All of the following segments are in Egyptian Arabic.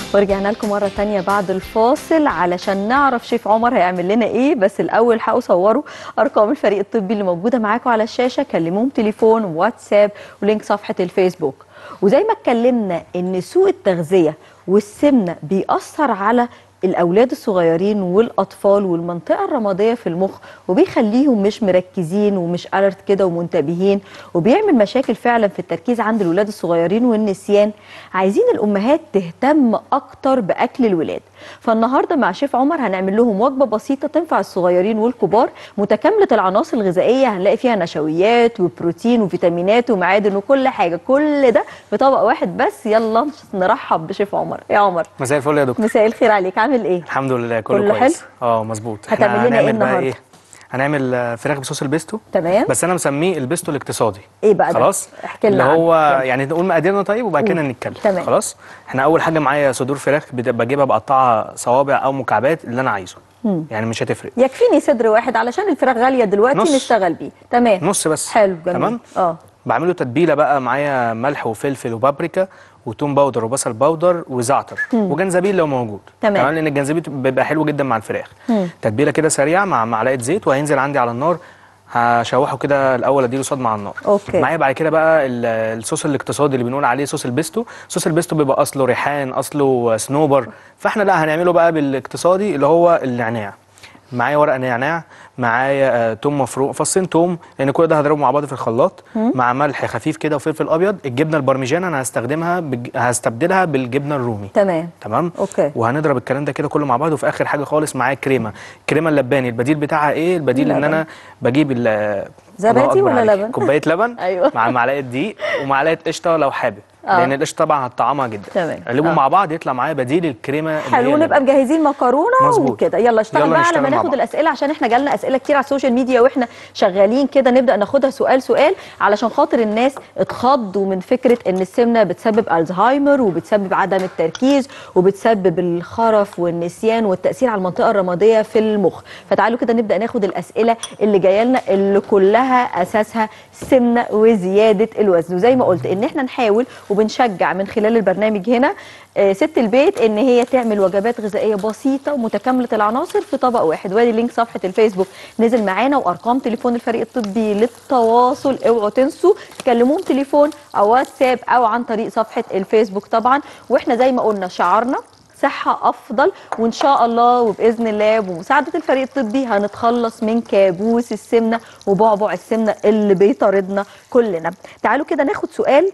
ورجعنا لكم مرة تانية بعد الفاصل علشان نعرف شيف عمر هيعمل لنا ايه بس الأول حقوا صوروا أرقام الفريق الطبي اللي موجودة معاكم على الشاشة كلموهم تليفون واتساب ولينك صفحة الفيسبوك وزي ما اتكلمنا ان سوء التغذية والسمنة بيأثر على الأولاد الصغيرين والأطفال والمنطقة الرمادية في المخ وبيخليهم مش مركزين ومش ألرت كده ومنتبهين وبيعمل مشاكل فعلا في التركيز عند الولاد الصغيرين والنسيان عايزين الأمهات تهتم أكتر بأكل الولاد فالنهارده مع شيف عمر هنعمل لهم وجبه بسيطه تنفع الصغيرين والكبار متكامله العناصر الغذائيه هنلاقي فيها نشويات وبروتين وفيتامينات ومعادن وكل حاجه كل ده في طبق واحد بس يلا نرحب بشيف عمر يا عمر مساء الفل يا دكتور مساء الخير عليك عامل ايه الحمد لله كله, كله كويس اه مظبوط إحنا هتعمل لنا إيه هنعمل بقى النهاردة؟ هنعمل آه، فراخ بصوص البيستو تمام بس انا مسميه البيستو الاقتصادي ايه بقى ده؟ خلاص احكي لنا اللي عنه. هو يلا. يعني نقول مقاديرنا طيب وبعد كده نتكلم تمام. خلاص احنا اول حاجه معايا صدور فراخ بت- بجيبها بقطعها صوابع او مكعبات اللي انا عايزه يعني مش هتفرق يكفيني صدر واحد علشان الفراخ غاليه دلوقتي نص. نشتغل بيه تمام نص بس حلو جميل تمام اه بعمله تتبيله بقى معايا ملح وفلفل وبابريكا وتوم باودر وبصل باودر وزعتر وجنزبيل لو موجود تمام. لان الجنزبيل بيبقى حلو جدا مع الفراخ تتبيله كده سريعه مع معلقه زيت وهينزل عندي على النار هشوحه كده الاول اديله صدمه على النار أوكي. معايا بعد كده بقى ال- الصوص الاقتصادي اللي بنقول عليه صوص البيستو صوص البيستو بيبقى اصله ريحان اصله سنوبر فاحنا لا هنعمله بقى بالاقتصادي اللي هو النعناع معايا ورق نعناع معايا آه، توم مفروم فصين توم لان كل ده هضربه مع بعض في الخلاط مع ملح خفيف كده وفلفل ابيض الجبنه البارميجان انا هستخدمها بج... هستبدلها بالجبنه الرومي تمام تمام أوكي. وهنضرب الكلام ده كده كله مع بعض وفي اخر حاجه خالص معايا كريمه كريمه اللباني البديل بتاعها ايه البديل ان لبن. انا بجيب ال زبادي الله أكبر ولا عليك. لبن؟ كوبايه لبن أيوة. مع معلقه دقيق ومعلقه قشطه لو حابب آه. لان القشطه طبعا هتطعمها جدا تمام. قلبهم آه. مع بعض يطلع معايا بديل الكريمه اللي حلو هي نبقى اللبن. مجهزين مكرونه مظبوط. وكده يلا اشتغل يلا بقى على نشتغل ما مع ناخد بعض. الاسئله عشان احنا جالنا اسئله كتير على السوشيال ميديا واحنا شغالين كده نبدا ناخدها سؤال سؤال علشان خاطر الناس اتخضوا من فكره ان السمنه بتسبب الزهايمر وبتسبب عدم التركيز وبتسبب الخرف والنسيان والتاثير على المنطقه الرماديه في المخ فتعالوا كده نبدا ناخد الاسئله اللي جايه لنا اللي كلها اساسها سمنه وزياده الوزن وزي ما قلت ان احنا نحاول وبنشجع من خلال البرنامج هنا آه، ست البيت ان هي تعمل وجبات غذائيه بسيطه ومتكامله العناصر في طبق واحد وادي لينك صفحه الفيسبوك نزل معانا وارقام تليفون الفريق الطبي للتواصل اوعوا تنسوا تكلموهم تليفون او واتساب او عن طريق صفحه الفيسبوك طبعا واحنا زي ما قلنا شعارنا صحة أفضل وإن شاء الله وبإذن الله بمساعدة الفريق الطبي هنتخلص من كابوس السمنة وبعبع السمنة اللي بيطاردنا كلنا تعالوا كده ناخد سؤال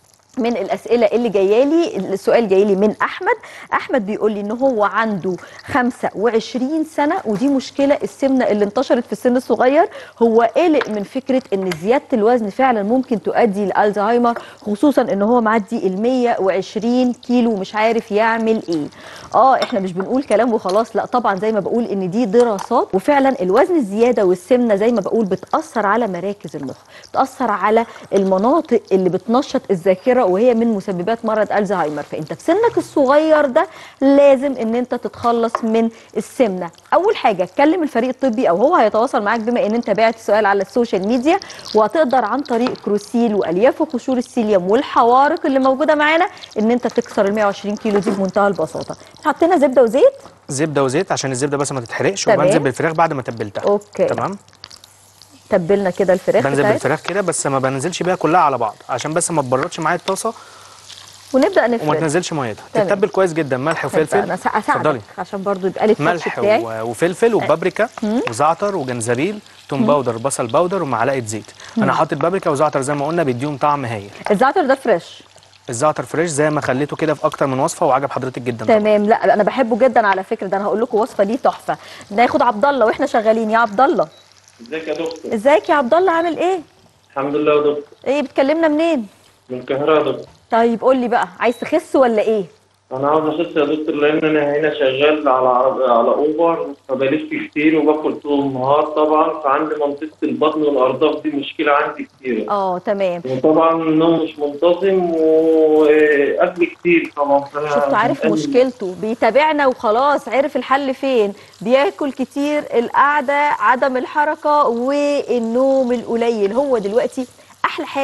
من الاسئله اللي جايه لي السؤال جاي لي من احمد احمد بيقول لي ان هو عنده 25 سنه ودي مشكله السمنه اللي انتشرت في السن الصغير هو قلق من فكره ان زياده الوزن فعلا ممكن تؤدي لالزهايمر خصوصا ان هو معدي ال 120 كيلو ومش عارف يعمل ايه اه احنا مش بنقول كلام وخلاص لا طبعا زي ما بقول ان دي دراسات وفعلا الوزن الزياده والسمنه زي ما بقول بتاثر على مراكز المخ بتاثر على المناطق اللي بتنشط الذاكره وهي من مسببات مرض الزهايمر فانت في سنك الصغير ده لازم ان انت تتخلص من السمنه اول حاجه اتكلم الفريق الطبي او هو هيتواصل معاك بما ان انت بعت السؤال على السوشيال ميديا وهتقدر عن طريق كروسيل والياف وقشور السيليوم والحوارق اللي موجوده معانا ان انت تكسر ال 120 كيلو دي بمنتهى البساطه حطينا زبده وزيت زبده وزيت عشان الزبده بس ما تتحرقش تمام. وبنزل بالفراخ بعد ما تبلتها أوكي. تمام تبلنا كده الفراخ بنزل بتاعتنا بالفراخ كده بس ما بنزلش بيها كلها على بعض عشان بس ما تبردش معايا الطاسه ونبدا وما نفرد تنزلش ميتها تمام. تتبل كويس جدا ملح انا وفلفل اساعدك عشان برضو يبقى لي التاتش ملح بتاعي و- وفلفل وبابريكا وزعتر وجنزبيل توم باودر بصل باودر ومعلقه زيت انا حاطط بابريكا وزعتر زي ما قلنا بيديهم طعم هايل الزعتر ده فريش الزعتر فريش زي ما خليته كده في اكتر من وصفه وعجب حضرتك جدا طبعاً. تمام لا انا بحبه جدا على فكره ده انا هقول لكم وصفه ليه تحفه ناخد عبد الله واحنا شغالين يا عبد الله ازيك يا دكتور ازيك يا عبد الله عامل ايه الحمد لله يا دكتور ايه بتكلمنا منين من القاهره يا دكتور طيب قول لي بقى عايز تخس ولا ايه انا عاوز اخس يا دكتور لان انا هنا شغال على عرب... على اوبر فبلف كتير وباكل طول النهار طبعا فعندي منطقه البطن والارداف دي مشكله عندي كتير اه تمام وطبعا النوم مش منتظم واكل كتير طبعا فانا شفت عارف زهقان. مشكلته بيتابعنا وخلاص عرف الحل فين بياكل كتير القعده عدم الحركه والنوم القليل هو دلوقتي احلى حاجه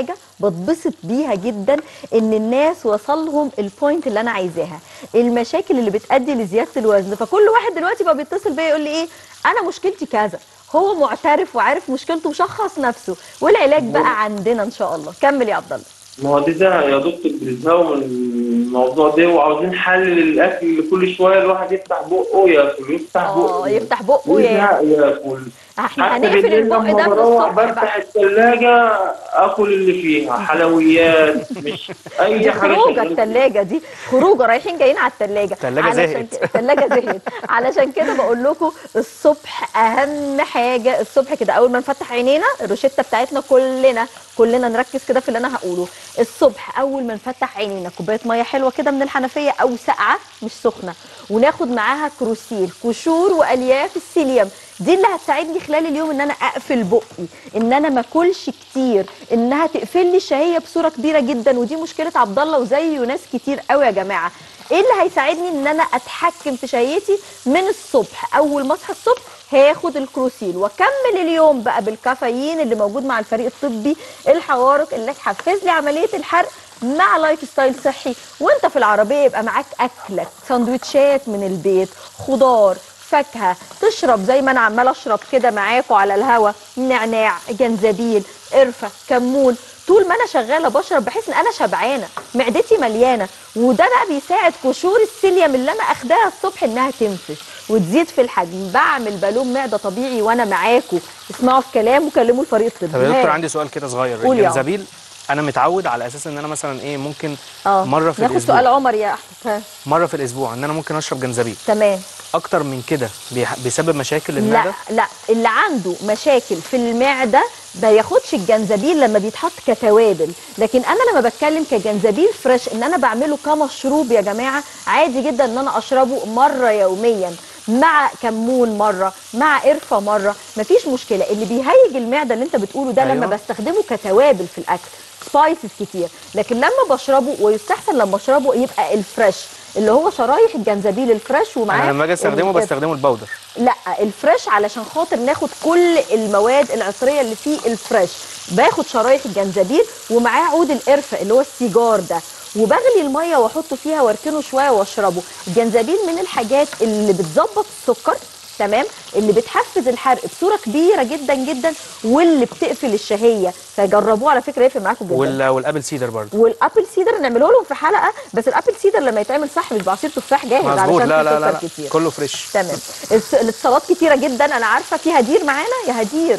بتبسط بيها جدا ان الناس وصلهم البوينت اللي انا عايزاها المشاكل اللي بتؤدي لزياده الوزن فكل واحد دلوقتي بقى بيتصل بيا يقول لي ايه انا مشكلتي كذا هو معترف وعارف مشكلته وشخص نفسه والعلاج بقى عندنا ان شاء الله كمل يا عبد الله ما هو دي ده يا دكتور بيزهقوا من الموضوع ده وعاوزين حل للاكل اللي كل شويه الواحد يفتح بقه ياكل يفتح اه بقه يفتح بقه وياكل يزهق ياكل احنا حتى هنقفل بالليل البق لما ده من بروح الصبح بفتح بقى الثلاجة آكل اللي فيها حلويات مش أي دي حاجة خروجه شغالة. التلاجة دي خروجه رايحين جايين على التلاجة التلاجة علشان زهقت. ك- التلاجة زهقت علشان كده بقول لكم الصبح اهم حاجة الصبح كده اول ما نفتح عينينا الروشتة بتاعتنا كلنا كلنا نركز كده في اللي انا هقوله الصبح اول ما نفتح عينينا كوبايه ميه حلوه كده من الحنفيه او ساقعه مش سخنه وناخد معاها كروسيل قشور والياف السيليوم دي اللي هتساعدني خلال اليوم ان انا اقفل بقي ان انا ما اكلش كتير انها تقفل لي الشهيه بصوره كبيره جدا ودي مشكله عبد الله وزيه ناس كتير قوي يا جماعه ايه اللي هيساعدني ان انا اتحكم في شهيتي من الصبح اول ما اصحى الصبح هاخد الكروسيل واكمل اليوم بقى بالكافيين اللي موجود مع الفريق الطبي الحوارق اللي تحفز لي عمليه الحرق مع لايف ستايل صحي وانت في العربيه يبقى معاك اكلك سندوتشات من البيت خضار فاكهه تشرب زي ما انا عماله اشرب كده معاكم على الهوا نعناع جنزبيل قرفه كمون طول ما انا شغاله بشرب بحس ان انا شبعانه معدتي مليانه وده بقى بيساعد قشور السيليوم اللي انا اخداها الصبح انها تنفش وتزيد في الحجم بعمل بالون معده طبيعي وانا معاكم اسمعوا الكلام وكلموا الفريق الطبي طب يا دكتور ها. عندي سؤال كده صغير قول يا عمر. الجنزبيل انا متعود على اساس ان انا مثلا ايه ممكن اه مره في ناخد الاسبوع سؤال عمر يا احمد ها. مره في الاسبوع ان انا ممكن اشرب جنزبيل تمام اكتر من كده بيح- بيسبب مشاكل لا للمعده لا اللي عنده مشاكل في المعده ما ياخدش الجنزبيل لما بيتحط كتوابل لكن انا لما بتكلم كجنزبيل فريش ان انا بعمله كمشروب يا جماعه عادي جدا ان انا اشربه مره يوميا مع كمون مره مع قرفه مره مفيش مشكله اللي بيهيج المعده اللي انت بتقوله ده لما أيوة. بستخدمه كتوابل في الاكل سبايسز كتير لكن لما بشربه ويستحسن لما اشربه يبقى الفريش اللي هو شرايح الجنزبيل الفريش ومعاه انا لما اجي استخدمه القرفة. بستخدمه البودر لا الفريش علشان خاطر ناخد كل المواد العطريه اللي فيه الفريش باخد شرايح الجنزبيل ومعاه عود القرفه اللي هو السيجار ده وبغلي الميه واحطه فيها واركنه شويه واشربه الجنزبيل من الحاجات اللي بتظبط السكر تمام اللي بتحفز الحرق بصوره كبيره جدا جدا واللي بتقفل الشهيه فجربوه على فكره يفرق معاكم جدا وال... والابل سيدر برضه والابل سيدر نعمله لهم في حلقه بس الابل سيدر لما يتعمل صح مش بعصير تفاح جاهز مظبوط علشان لا فيه لا لا, سكر لا. كتير كله فريش تمام الس- الاتصالات كتيره جدا انا عارفه في هدير معانا يا هدير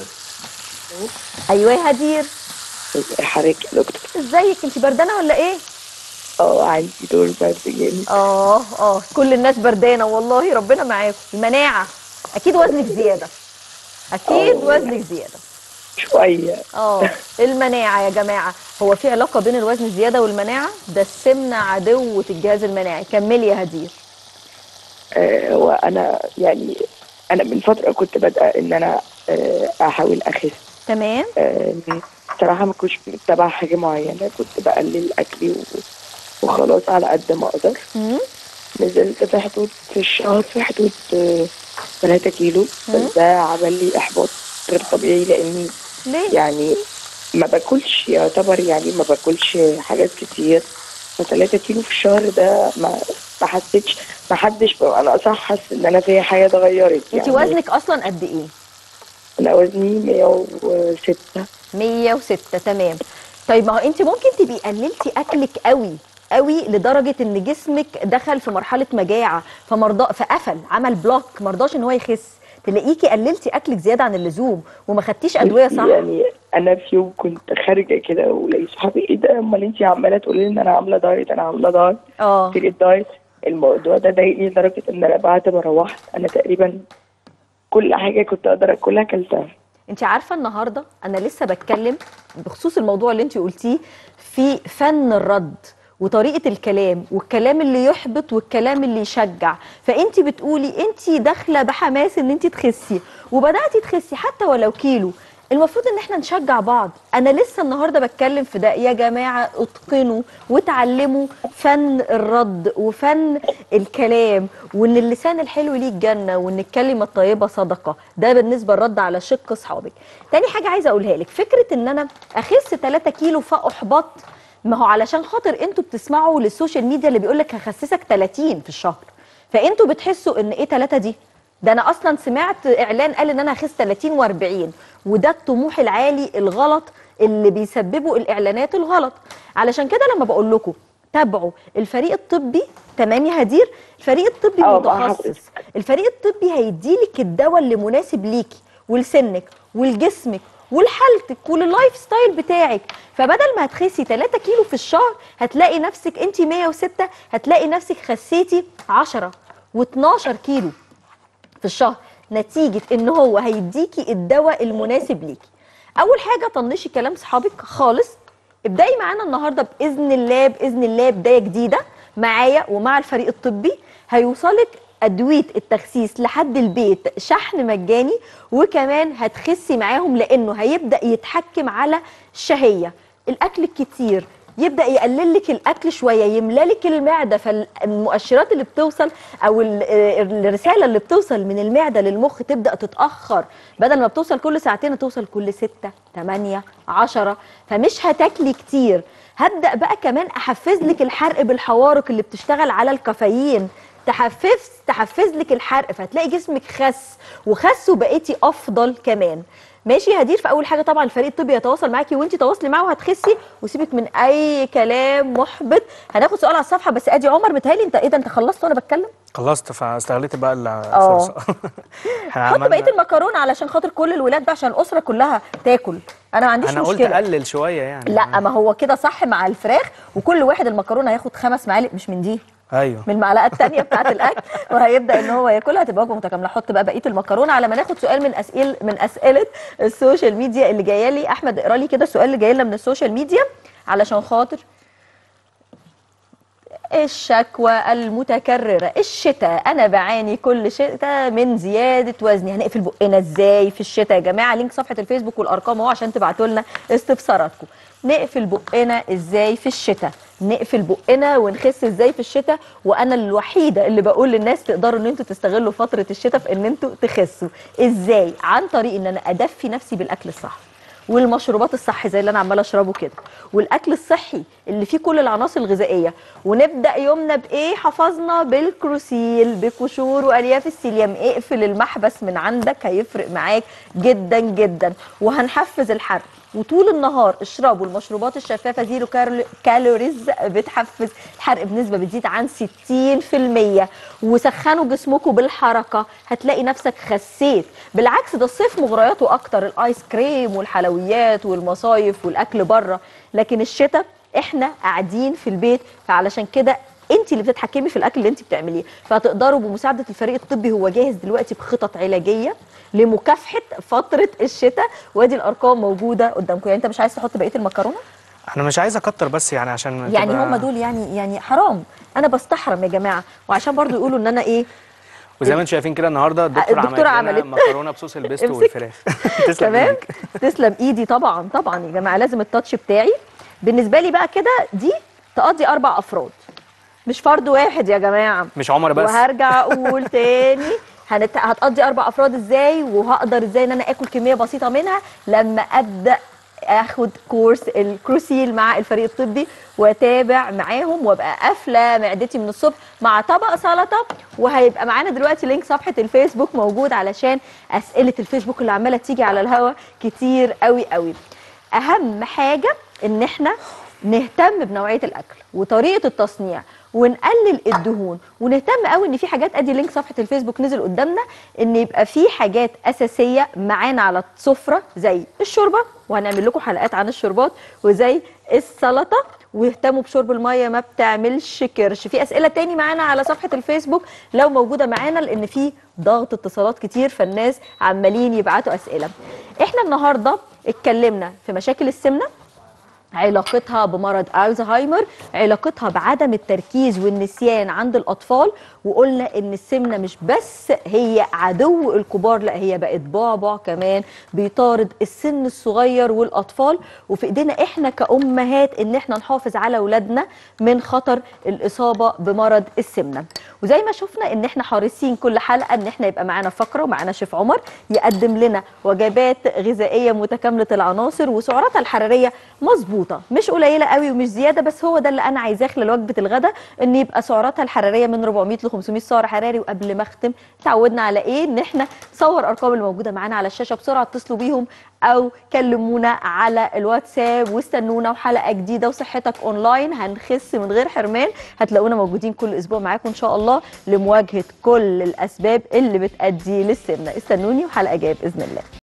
ايوه يا هدير ازي حضرتك يا دكتور ازيك انت بردانه ولا ايه اه عندي دور برد جامد اه اه كل الناس بردانه والله ربنا معاكم المناعه اكيد وزنك زياده اكيد آه. وزنك زياده شوية اه المناعه يا جماعه هو في علاقه بين الوزن الزياده والمناعه ده السمنه عدوه الجهاز المناعي كملي يا هدير آه، هو أنا يعني أنا من فترة كنت بادئة إن أنا آه، أحاول أخس تمام آه، صراحة ما كنتش متبعة حاجة معينة كنت بقلل أكلي و- وخلاص على قد ما أقدر مم. نزلت في حدود في الشهر في حدود آه، 3 كيلو مم. بس ده عمل لي إحباط غير طبيعي لأني ليه يعني ما باكلش يعتبر يعني ما باكلش حاجات كتير ف3 كيلو في الشهر ده ما ما حسيتش ما حدش انا اصح حاسس ان انا في حاجه اتغيرت انت وزنك اصلا قد ايه انا وزني 106 106 تمام طيب ما هو انت ممكن تبقي قللتي اكلك قوي قوي لدرجه ان جسمك دخل في مرحله مجاعه فمرضى فقفل عمل بلوك مرضاش ان هو يخس تلاقيكي قللتي اكلك زياده عن اللزوم وما خدتيش ادويه صح يعني انا في يوم كنت خارجه كده ولقيت صحابي ايه ده امال انت عماله تقولي لي ان انا عامله دايت انا عامله دايت اه قلت لي الدايت الموضوع ده ضايقني لدرجه ان انا بعد ما روحت انا تقريبا كل حاجه كنت اقدر اكلها اكلتها انت عارفه النهارده انا لسه بتكلم بخصوص الموضوع اللي انت قلتيه في فن الرد وطريقه الكلام والكلام اللي يحبط والكلام اللي يشجع فانت بتقولي انت داخله بحماس ان انت تخسي وبداتي تخسي حتى ولو كيلو المفروض ان احنا نشجع بعض انا لسه النهارده بتكلم في ده يا جماعه اتقنوا وتعلموا فن الرد وفن الكلام وان اللسان الحلو ليه الجنه وان الكلمه الطيبه صدقه ده بالنسبه للرد على شق اصحابك تاني حاجه عايزه اقولها لك فكره ان انا اخس 3 كيلو فاحبط ما هو علشان خاطر انتوا بتسمعوا للسوشيال ميديا اللي بيقول لك هخسسك 30 في الشهر فانتوا بتحسوا ان ايه 3 دي ده انا اصلا سمعت اعلان قال ان انا هخس 30 و40 وده الطموح العالي الغلط اللي بيسببه الاعلانات الغلط علشان كده لما بقول لكم تابعوا الفريق الطبي تمام يا هدير الفريق الطبي اه، مع متخصص حضرتك. الفريق الطبي هيديلك الدواء اللي مناسب ليكي ولسنك ولجسمك ولحالتك ولللايف ستايل بتاعك فبدل ما هتخسي 3 كيلو في الشهر هتلاقي نفسك انت 106 هتلاقي نفسك خسيتي 10 و12 كيلو في الشهر نتيجة ان هو هيديكي الدواء المناسب ليكي اول حاجة طنشي كلام صحابك خالص ابدأي معانا النهاردة بإذن الله بإذن الله بداية جديدة معايا ومع الفريق الطبي هيوصلك أدوية التخسيس لحد البيت شحن مجاني وكمان هتخسي معاهم لأنه هيبدأ يتحكم على الشهية الأكل الكتير يبدا يقلل لك الاكل شويه يملى لك المعده فالمؤشرات اللي بتوصل او ال- الرساله اللي بتوصل من المعده للمخ تبدا تتاخر بدل ما بتوصل كل ساعتين توصل كل ستة تمانية عشرة فمش هتاكلي كتير هبدا بقى كمان احفز لك الحرق بالحوارق اللي بتشتغل على الكافيين تحفز تحفز لك الحرق فهتلاقي جسمك خس وخس وبقيتي افضل كمان ماشي يا هدير فاول حاجه طبعا الفريق الطبي يتواصل معاكي وانت تواصلي معاه وهتخسي وسيبك من اي كلام محبط هناخد سؤال على الصفحه بس ادي عمر متهيألي انت ايه ده انت خلصت وانا بتكلم خلصت فاستغليت بقى الفرصه احنا حط بقيه عملنا المكرونه علشان خاطر كل الولاد بقى عشان الاسره كلها تاكل انا ما عنديش انا قلت مشكله اقلل شويه يعني لا ما هو كده صح مع الفراخ وكل واحد المكرونه هياخد خمس معالق مش من دي ايوه من المعلقه الثانيه بتاعه الاكل وهيبدا ان هو ياكلها تبقى وجبه متكامله حط بقى بقيه المكرونه على ما ناخد سؤال من اسئله من اسئله السوشيال ميديا اللي جايه لي احمد اقرا لي كده السؤال اللي جاي لنا من السوشيال ميديا علشان خاطر الشكوى المتكررة الشتاء أنا بعاني كل شتاء من زيادة وزني هنقفل بقنا إزاي في الشتاء يا جماعة لينك صفحة الفيسبوك والأرقام اهو عشان تبعتوا لنا استفساراتكم نقفل بقنا إزاي في الشتاء نقفل بقنا ونخس ازاي في الشتاء وانا الوحيده اللي بقول للناس تقدروا ان انتوا تستغلوا فتره الشتاء في ان انتوا تخسوا ازاي عن طريق ان انا ادفي نفسي بالاكل الصح والمشروبات الصح زي اللي انا عماله اشربه كده والاكل الصحي اللي فيه كل العناصر الغذائيه ونبدا يومنا بايه حفظنا بالكروسيل بقشور والياف السيليم اقفل المحبس من عندك هيفرق معاك جدا جدا وهنحفز الحرق وطول النهار اشربوا المشروبات الشفافه زيرو كارل- كالوريز بتحفز الحرق بنسبه بتزيد عن 60% وسخنوا جسمكم بالحركه هتلاقي نفسك خسيت بالعكس ده الصيف مغرياته اكتر الايس كريم والحلويات والمصايف والاكل بره لكن الشتاء احنا قاعدين في البيت فعلشان كده انت اللي بتتحكمي في الاكل اللي انت بتعمليه فهتقدروا بمساعده الفريق الطبي هو جاهز دلوقتي بخطط علاجيه لمكافحه فتره الشتاء وادي الارقام موجوده قدامكم يعني انت مش عايز تحط بقيه المكرونه انا مش عايز اكتر بس يعني عشان يعني تبقى- هم دول يعني يعني حرام انا بستحرم يا جماعه وعشان برضو يقولوا ان انا ايه وزي ما انتم شايفين كده النهارده الدكتور الدكتورة عملت لنا عملت. مكرونه بصوص البيستو امسك. والفراخ تسلم تمام ايدك تسلم ايدي طبعا طبعا يا جماعه لازم التاتش بتاعي بالنسبه لي بقى كده دي تقضي اربع افراد مش فرد واحد يا جماعه مش عمر بس وهرجع اقول تاني هنت... هتقضي اربع افراد ازاي وهقدر ازاي ان انا اكل كميه بسيطه منها لما ابدا اخد كورس الكروسيل مع الفريق الطبي واتابع معاهم وابقى قافله معدتي من الصبح مع طبق سلطه وهيبقى معانا دلوقتي لينك صفحه الفيسبوك موجود علشان اسئله الفيسبوك اللي عماله تيجي على الهوا كتير قوي قوي اهم حاجه ان احنا نهتم بنوعيه الاكل وطريقه التصنيع ونقلل الدهون ونهتم قوي ان في حاجات ادي لينك صفحه الفيسبوك نزل قدامنا ان يبقى في حاجات اساسيه معانا على السفره زي الشوربه وهنعمل لكم حلقات عن الشوربات وزي السلطه واهتموا بشرب الميه ما بتعملش كرش في اسئله تاني معانا على صفحه الفيسبوك لو موجوده معانا لان في ضغط اتصالات كتير فالناس عمالين يبعتوا اسئله احنا النهارده اتكلمنا في مشاكل السمنه علاقتها بمرض الزهايمر علاقتها بعدم التركيز والنسيان عند الاطفال وقلنا ان السمنه مش بس هي عدو الكبار لا هي بقت بعبع كمان بيطارد السن الصغير والاطفال وفي ايدينا احنا كامهات ان احنا نحافظ على اولادنا من خطر الاصابه بمرض السمنه وزي ما شفنا ان احنا حريصين كل حلقه ان احنا يبقى معانا فقره ومعانا شيف عمر يقدم لنا وجبات غذائيه متكامله العناصر وسعراتها الحراريه مظبوطه مش قليله قوي ومش زياده بس هو ده اللي انا عايزاه خلال وجبه الغداء ان يبقى سعراتها الحراريه من 400 ل 500 سعر حراري وقبل ما اختم تعودنا على ايه ان احنا نصور ارقام اللي موجوده معانا على الشاشه بسرعه اتصلوا بيهم او كلمونا على الواتساب واستنونا وحلقه جديده وصحتك اونلاين هنخس من غير حرمان هتلاقونا موجودين كل اسبوع معاكم ان شاء الله لمواجهه كل الاسباب اللي بتؤدي للسمنه استنوني وحلقه جايه باذن الله